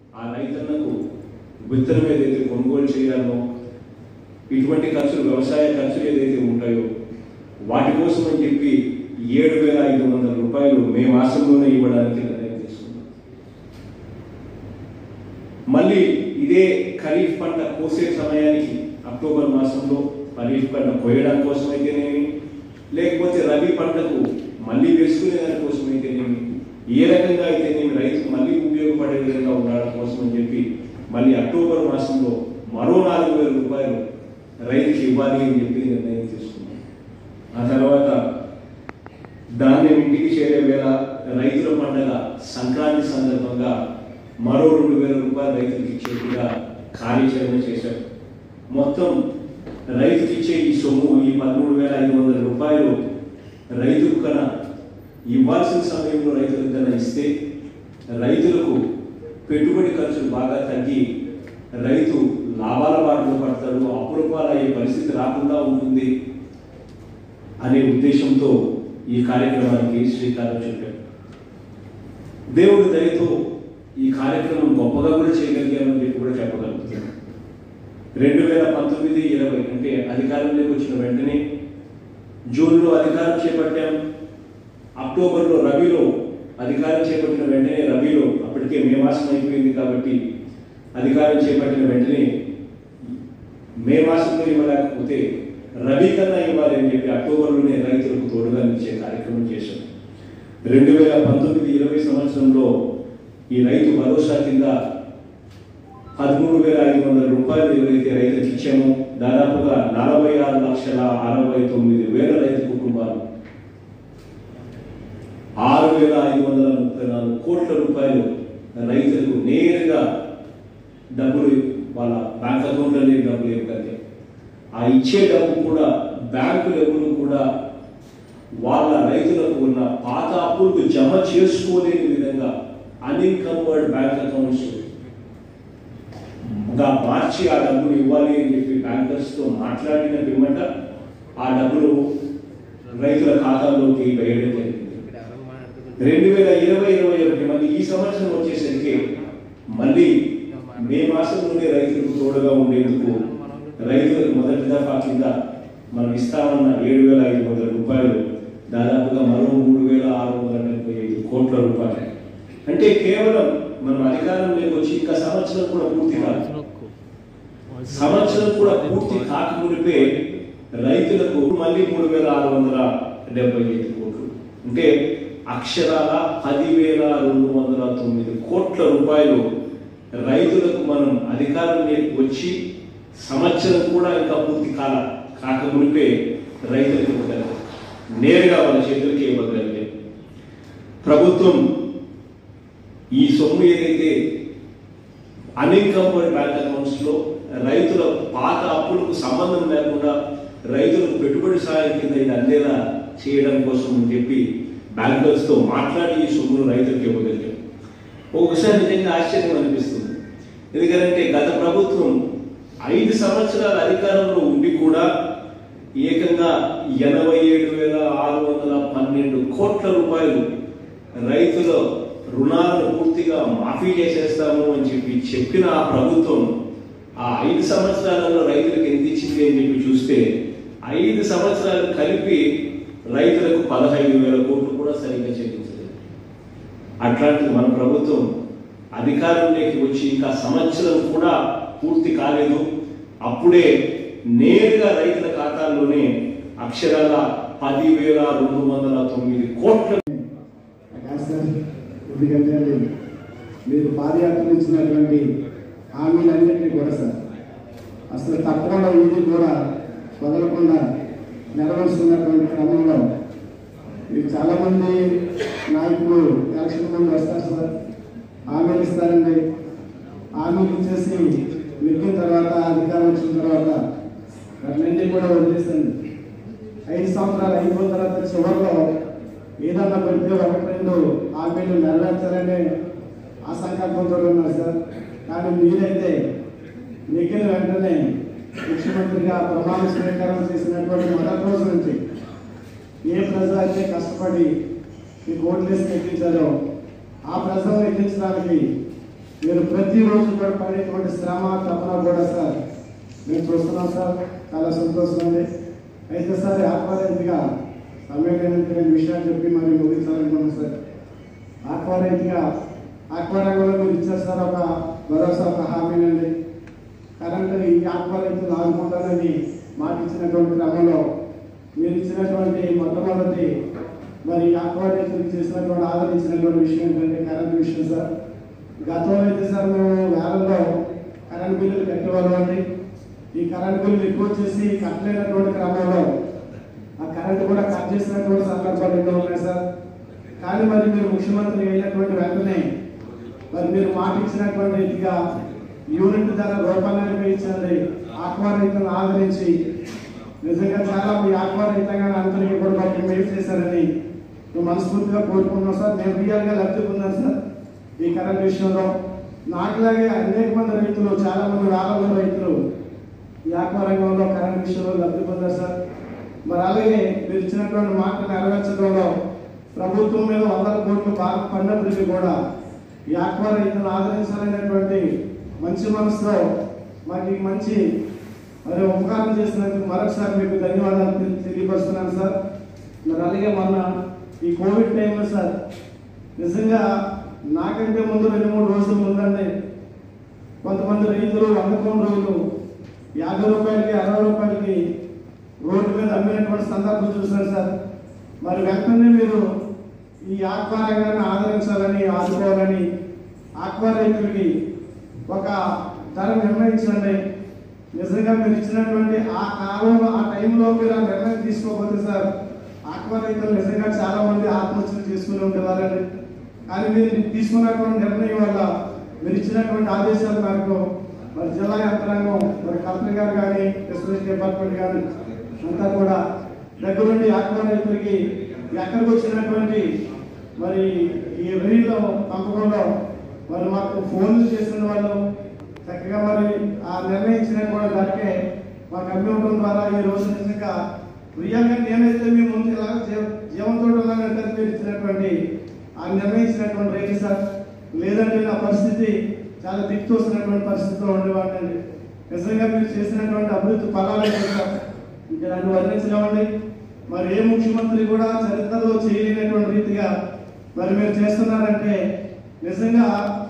ఆ రైతన్నకు విత్తనం ఏదైతే కొనుగోలు చేయాలో ఇటువంటి ఖర్చులు వ్యవసాయ ఖర్చులు ఏదైతే ఉంటాయో వాటి కోసం అని చెప్పి ఏడు వేల ఐదు వందల రూపాయలు మే మాసంలోనే ఇవ్వడానికి నిర్ణయం తీసుకున్నాం మళ్ళీ ఇదే ఖరీఫ్ పంట కోసే సమయానికి అక్టోబర్ మాసంలో ఖరీఫ్ పంట కోయడం కోసం అయితేనేమి లేకపోతే రబీ పంటకు మళ్ళీ వేసుకునే దానికోసం అయితేనేమి ఏ రకంగా అయితేనేమి రైతుకు మళ్ళీ ఉపయోగపడే విధంగా ఉండడం కోసం అని చెప్పి మళ్ళీ అక్టోబర్ మాసంలో మరో నాలుగు వేల రూపాయలు రైతుకి ఇవ్వాలి అని చెప్పి నిర్ణయం తీసుకున్నాం ఆ తర్వాత ధాన్యం ఇంటికి చేరే వేళ రైతుల పండగ సంక్రాంతి సందర్భంగా మరో రెండు వేల రూపాయలు రైతులకు ఇచ్చేట్టుగా కార్యాచరణ చేశారు మొత్తం రైతుకి ఇచ్చే ఈ సొమ్ము ఈ పదమూడు వేల ఐదు వందల రూపాయలు రైతుకు కన్నా ఇవ్వాల్సిన సమయంలో రైతులకు కన్నా ఇస్తే రైతులకు పెట్టుబడి ఖర్చులు బాగా తగ్గి రైతు లాభాల బాటలో పడతాడు అప్పుల పాలయ్యే పరిస్థితి రాకుండా ఉంటుంది అనే ఉద్దేశంతో ఈ కార్యక్రమానికి శ్రీకారం చుట్టాడు దేవుడి దయతో ఈ కార్యక్రమం గొప్పగా కూడా చేయగలిగామని చెప్పి కూడా చెప్పగలుగుతున్నాను రెండు వేల పంతొమ్మిది ఇరవై అంటే అధికారంలోకి వచ్చిన వెంటనే జూన్లో అధికారం చేపట్టాం అక్టోబర్లో రబీలో అధికారం చేపట్టిన వెంటనే రబీలో అప్పటికే మే మాసం అయిపోయింది కాబట్టి అధికారం చేపట్టిన వెంటనే మే మాసంలో ఇవ్వలేకపోతే రబీ కన్నా ఇవ్వాలి అని చెప్పి అక్టోబర్లోనే రైతులకు తోడుగా ఇచ్చే కార్యక్రమం చేశాం రెండు వేల పంతొమ్మిది ఇరవై సంవత్సరంలో ఈ రైతు భరోసా కింద పదమూడు వేల ఐదు వందల రూపాయలు ఎవరైతే రైతులకు ఇచ్చామో దాదాపుగా నలభై ఆరు లక్షల అరవై తొమ్మిది వేల రైతు కుటుంబాలు ఆరు వేల ఐదు వందల ముప్పై నాలుగు కోట్ల రూపాయలు రైతులకు నేరుగా డబ్బులు వాళ్ళ బ్యాంక్ అకౌంట్లో డబ్బులు ఇవ్వగలిగాయి ఆ ఇచ్చే డబ్బు కూడా బ్యాంకులు ఎవరు కూడా వాళ్ళ రైతులకు ఉన్న పాత అప్పులకు జమ చేసుకోలేని విధంగా అన్ఇన్కమ్వర్డ్ బ్యాంక్ అకౌంట్స్ గా మార్చి ఆ డబ్బులు ఇవ్వాలి అని చెప్పి బ్యాంకర్స్ తో మాట్లాడిన పిమ్మట ఆ డబ్బులు రైతుల ఖాతాలోకి వేయడం జరిగింది రెండు వేల ఇరవై ఇరవై ఒకటి మళ్ళీ ఈ సంవత్సరం వచ్చేసరికి మళ్ళీ మే మాసంలోనే రైతులకు తోడుగా ఉండేందుకు రైతులకు మొదటి దఫా కింద మనం ఇస్తామన్న ఏడు వేల ఐదు వందల రూపాయలు దాదాపుగా మరో మూడు వేల ఆరు వందల డెబ్బై ఐదు కోట్ల రూపాయలు అంటే కేవలం మనం అధికారంలోకి వచ్చి ఇంకా సంవత్సరం కూడా పూర్తి కాదు సంవత్సరం కూడా పూర్తి కాకమునిపే రైతులకు మళ్ళీ మూడు వేల ఆరు వందల డెబ్బై ఐదు కోట్లు అంటే అక్షరాల పదివేల రెండు వందల తొమ్మిది కోట్ల రూపాయలు రైతులకు మనం అధికారంలోకి వచ్చి సంవత్సరం కూడా ఇంకా పూర్తి కాల కాకమునిపే రైతులకు ఇవ్వగలిగాం నేరుగా వాళ్ళ చేతులకి ఇవ్వగలిగాం ప్రభుత్వం ఈ సొమ్ము ఏదైతే అన్ఇన్కమ్వర్డ్ బ్యాంక్ అకౌంట్స్ లో రైతుల పాత అప్పులకు సంబంధం లేకుండా రైతులకు పెట్టుబడి సాయం కింద ఇది అందేలా చేయడం కోసం అని చెప్పి బ్యాంకర్స్ తో మాట్లాడి ఈ సొమ్మును రైతులకు ఇవ్వగలిగాం ఒకసారి నిజంగా ఆశ్చర్యం అనిపిస్తుంది ఎందుకంటే గత ప్రభుత్వం ఐదు సంవత్సరాల అధికారంలో ఉండి కూడా ఏకంగా ఎనభై ఏడు వేల ఆరు వందల పన్నెండు కోట్ల రూపాయలు రైతుల రుణాలను పూర్తిగా మాఫీ చేసేస్తాము అని చెప్పి చెప్పిన ఆ ప్రభుత్వం ఆ ఐదు సంవత్సరాలలో రైతులకు ఎంత ఇచ్చింది అని చెప్పి చూస్తే ఐదు సంవత్సరాలు కలిపి రైతులకు పదహైదు వేల కోట్లు కూడా సరిగ్గా చెల్లించలేదు అట్లాంటి మన ప్రభుత్వం అధికారంలోకి వచ్చి ఇంకా సంవత్సరం కూడా పూర్తి కాలేదు అప్పుడే నేరుగా రైతుల ఖాతాల్లోనే అక్షరాల పదివేల రెండు వందల తొమ్మిది కోట్ల కాదు సార్ ఎందుకంటే అది మీరు పాదయాత్ర ఇచ్చినటువంటి హామీలన్నింటినీ కూడా సార్ అసలు తప్పకుండా ఇది కూడా వదలకుండా నెరవేరుస్తున్నటువంటి క్రమంలో మీరు చాలామంది నాయకులు ఎలక్షన్ ముందు వస్తారు సార్ హామీలు ఇస్తారండి హామీలు ఇచ్చేసి నెగ్గిన తర్వాత అధికారం వచ్చిన తర్వాత వాటిని కూడా వదిలేసండి ఐదు సంవత్సరాలు అయిపోయిన తర్వాత చివరిలో ఏదన్నా పెడితే ఒకటి రెండు హామీలు నెరవేర్చాలనే ఆ సంకల్పంతో ఉన్నారు సార్ కానీ మీరైతే నెగ్గిన వెంటనే ముఖ్యమంత్రిగా ప్రమాణ స్వీకారం చేసినటువంటి మొదటి రోజు నుంచి ఏ ప్రజలు అయితే కష్టపడి మీకు ఓట్లేసి ఎక్కించారో ఆ ప్రజలను ఎక్కించడానికి మీరు ప్రతిరోజు కూడా పడేటువంటి శ్రమ తపన కూడా సార్ మేము చూస్తున్నాం సార్ చాలా సంతోషం ఉంది అయితే సార్ ఆత్మరైతుగా సమయం లేనంత నేను విషయాలు చెప్పి మరి ముగించాలనుకున్నాను సార్ ఆత్మరైతుగా ఆత్మరంగంలో మీరు ఇచ్చారు సార్ ఒక భరోసా ఒక హామీనండి కరెంట్ ఈ ఆత్మరైతులు ఆదుకుంటారని మాట ఇచ్చినటువంటి క్రమంలో మీరు ఇచ్చినటువంటి మొట్టమొదటి మరి ఆత్మరైతులకు చేసినటువంటి ఆదరించినటువంటి విషయం ఏంటంటే కరెంట్ విషయం సార్ గతంలో అయితే సార్ మేము వేలంలో కరెంట్ బిల్లులు కట్టేవాళ్ళం అండి ఈ కరెంట్ బిల్లులు ఎక్కువ చేసి కట్టలేనటువంటి క్రమంలో ఆ కరెంట్ కూడా కట్ చేసినటువంటి సందర్భాలు ఎన్నో ఉన్నాయి సార్ కానీ మరి మీరు ముఖ్యమంత్రి అయినటువంటి వెంటనే మరి మీరు మాట ఇచ్చినటువంటి రీతిగా యూనిట్ ధర రూపాయలు ఇచ్చండి ఆక్వా రైతులను ఆదరించి నిజంగా చాలా మీ ఆక్వా రైతాంగాన్ని అందరికీ కూడా మాకు మేలు చేశారని మేము మనస్ఫూర్తిగా కోరుకుంటున్నాం సార్ నేను రియల్గా లబ్ధి పొందాను సార్ ఈ కరెంట్ విషయంలో నాకులాగే అనేక మంది రైతులు చాలా మంది వేల మంది రైతులు ఈ ఆక్వా రంగంలో కరెంట్ విషయంలో లబ్ధి పొందారు సార్ మరి అలాగే మీరు ఇచ్చినటువంటి మాట నెరవేర్చడంలో ప్రభుత్వం మీద వందల కోట్లు బాగా పడినప్పటికీ కూడా ఈ ఆక్వా రైతులను ఆదరించాలనేటువంటి మంచి మనసులో మాకు ఈ మంచి మరి ఉపకారం చేసినందుకు మరొకసారి మీకు ధన్యవాదాలు తెలి- తెలియపరుస్తున్నాను సార్ మరి అలాగే మొన్న ఈ కోవిడ్ టైంలో సార్ నిజంగా నాకంటే ముందు రెండు మూడు రోజుల ముందండి కొంతమంది రైతులు వందకొండ రోజులు యాభై రూపాయలకి అరవై రూపాయలకి రోడ్డు మీద అమ్మినటువంటి సందర్భం చూశాను సార్ మరి వెంటనే మీరు ఈ ఆక్వా రంగాన్ని ఆదరించాలని ఆదుకోవాలని ఆక్వా రైతులకి ఒక ధర నిర్ణయించండి నిజంగా మీరు ఇచ్చినటువంటి ఆ కాలంలో ఆ టైంలో మీరు ఆ నిర్ణయం తీసుకోకపోతే సార్ ఆక్వా రైతులు నిజంగా చాలా మంది ఆత్మహత్యలు చేసుకుని ఉండేవారండి కానీ మీరు తీసుకున్నటువంటి నిర్ణయం వల్ల మీరు ఇచ్చినటువంటి ఆదేశాల మేరకు మరి జిల్లా యంత్రాంగం మరి కలెక్టర్ గారు కానీ ఎస్ఎస్ డిపార్ట్మెంట్ కానీ అంతా కూడా దగ్గరుండి ఆక్వా రైతులకి ఎక్కడికి వచ్చినటువంటి మరి ఈ రైల్లో పంపకంలో మరి మాకు ఫోన్లు చేసిన వాళ్ళు చక్కగా మరి ఆ నిర్ణయించిన కూడా ధరకే మాకు అమ్మి ఉండడం ద్వారా ఈ రోజు నిజంగా రియల్గా నేనైతే మీ ముందు ఇలా జీవ- జీవంతో ఉన్నానంటే మీరు ఇచ్చినటువంటి ఆ నిర్ణయించినటువంటి రేటు సార్ లేదంటే నా పరిస్థితి చాలా దిక్కుతోసినటువంటి పరిస్థితిలో ఉండేవాడినండి నిజంగా మీరు చేసినటువంటి అభివృద్ధి ఫలాలు ఏంటో సార్ ఇంకా నన్ను వర్ణించలేమండి మరి ఏ ముఖ్యమంత్రి కూడా చరిత్రలో చేయలేనటువంటి రీతిగా మరి మీరు చేస్తున్నారంటే నిజంగా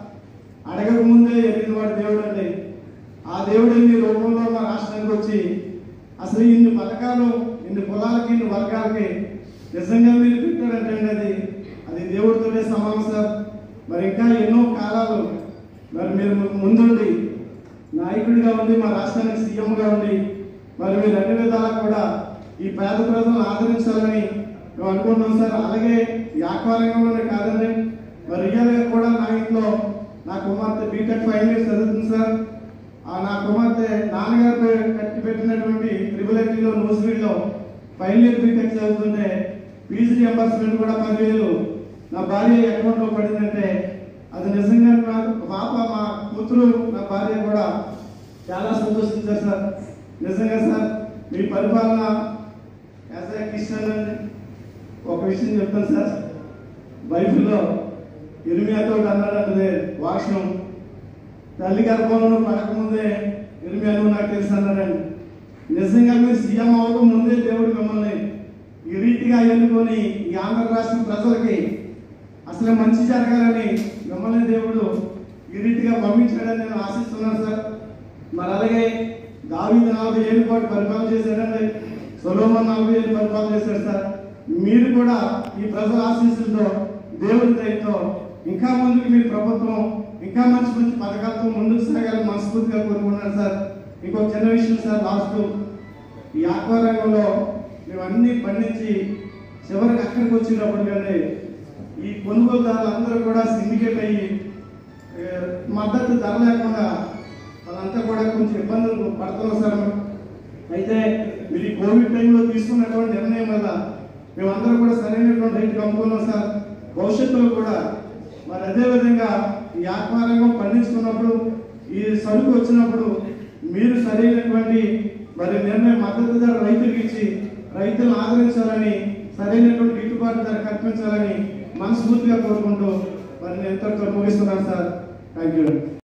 అడగక ముందే ఎరిగిన వాడు దేవుడు అండి ఆ దేవుడు మీ రూపంలో మా రాష్ట్రానికి వచ్చి అసలు ఇన్ని పథకాలు ఇన్ని కులాలకి ఇన్ని వర్గాలకి నిజంగా మీరు పెట్టారంటే అండి అది అది దేవుడితోనే సమానం సార్ మరి ఇంకా ఎన్నో కాలాలు మరి మీరు ముందుండి నాయకుడిగా ఉండి మా రాష్ట్రానికి సీఎంగా ఉండి మరి మీరు అన్ని విధాలా కూడా ఈ పేద ప్రజలను ఆదరించాలని మేము అనుకుంటున్నాం సార్ అలాగే ఈ ఆక్వారంగంలోనే కాదండి మరి రియల్గా కూడా నా ఇంట్లో నా కుమార్తె బీటెక్ ఫైనల్ ఇయర్ చదువుతుంది సార్ ఆ నా కుమార్తె నాన్నగారు పె- కట్టి పెట్టినటువంటి ట్రిపుల్ ఐటీలో నూసివీడ్లో ఫైనల్ ఇయర్ బీటెక్ చదువుతుంటే ఫీజు రియంబర్స్మెంట్ కూడా పదివేలు నా భార్య అకౌంట్లో పడిందంటే అది నిజంగా నా పాప మా కూతురు నా భార్య కూడా చాలా సంతోషించారు సార్ నిజంగా సార్ మీ పరిపాలన యాజ్ ఏ క్రిస్టియన్ అండి ఒక విషయం చెప్తాను సార్ బైబిల్లో ఇరిమియాతో అన్నాడంటే వాక్యం తల్లి గర్భంలో పడకముందే ఇరిమియాను నాకు తెలుసు అన్నాడండి నిజంగా మీరు సీఎం అవ్వక ముందే దేవుడు మిమ్మల్ని ఈ రీతిగా ఎన్నుకొని ఈ ఆంధ్ర రాష్ట్ర ప్రజలకి అసలు మంచి జరగాలని మిమ్మల్ని దేవుడు ఈ రీతిగా పంపించాడని నేను ఆశిస్తున్నాను సార్ మరి అలాగే దావీదు నలభై ఏళ్ళు పాటు పరిపాలన చేశాడండి సొలోమన్ నలభై ఏళ్ళు పరిపాలన చేశాడు సార్ మీరు కూడా ఈ ప్రజల ఆశీస్సులతో దేవుడి దయతో ఇంకా ముందుకు మీ ప్రభుత్వం ఇంకా మంచి మంచి పథకాలతో ముందుకు సాగాలని మనస్ఫూర్తిగా కోరుకున్నాను సార్ ఇంకో చిన్న విషయం సార్ లాస్ట్ ఈ ఆక్వా రంగంలో మేము అన్ని పండించి చివరికి అక్కడికి వచ్చినప్పుడు కానీ ఈ కొనుగోలుదారులు అందరూ కూడా సిండికేట్ అయ్యి ఏ, మద్దతు ధర లేకుండా వాళ్ళంతా కూడా కొంచెం ఇబ్బందులు పడుతున్నాం సార్ మేము. అయితే మీరు ఈ కోవిడ్ టైంలో తీసుకున్నటువంటి నిర్ణయం వల్ల మేమందరం కూడా సరైనటువంటి రేటు అమ్ముకున్నాం సార్ భవిష్యత్తులో కూడా మరి అదే విధంగా ఈ ఆత్మారంగం పండించుకున్నప్పుడు ఈ సరుకు వచ్చినప్పుడు మీరు సరైనటువంటి మరి నిర్ణయం మద్దతు ధర రైతులకు ఇచ్చి రైతులను ఆదరించాలని సరైనటువంటి గిట్టుబాటు ధర కల్పించాలని మనస్ఫూర్తిగా కోరుకుంటూ మరి నేను ఎంతో ముగిస్తున్నాను సార్ థ్యాంక్ యూ